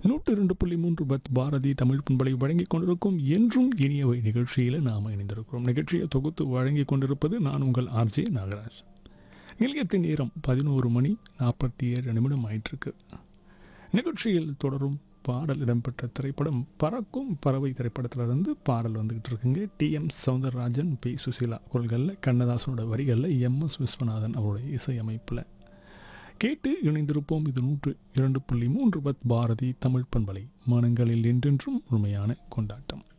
நூற்று இரண்டு புள்ளி மூன்று பத் பாரதி தமிழ் பண்பலை வழங்கிக் கொண்டிருக்கும் என்றும் இனியவை நிகழ்ச்சியில் நாம் இணைந்திருக்கிறோம் நிகழ்ச்சியை தொகுத்து வழங்கிக் கொண்டிருப்பது நான் உங்கள் ஆர்ஜே நாகராஜ் நிலையத்தின் நேரம் பதினோரு மணி நாற்பத்தி ஏழு நிமிடம் ஆயிட்டிருக்கு நிகழ்ச்சியில் தொடரும் பாடல் இடம்பெற்ற திரைப்படம் பறக்கும் பறவை திரைப்படத்திலிருந்து பாடல் வந்துக்கிட்டு இருக்குங்க T M Soundararajan P Susheela குரல்களில் கண்ணதாசனோட வரிகளில் எம் எஸ் விஸ்வநாதன் அவருடைய இசையமைப்பில் கேட்டு இணைந்திருப்போம் இது நூற்று இரண்டு புள்ளி மூன்று பத் பாரதி தமிழ் பண்பலை மனங்களில் என்றென்றும் உண்மையான கொண்டாட்டம்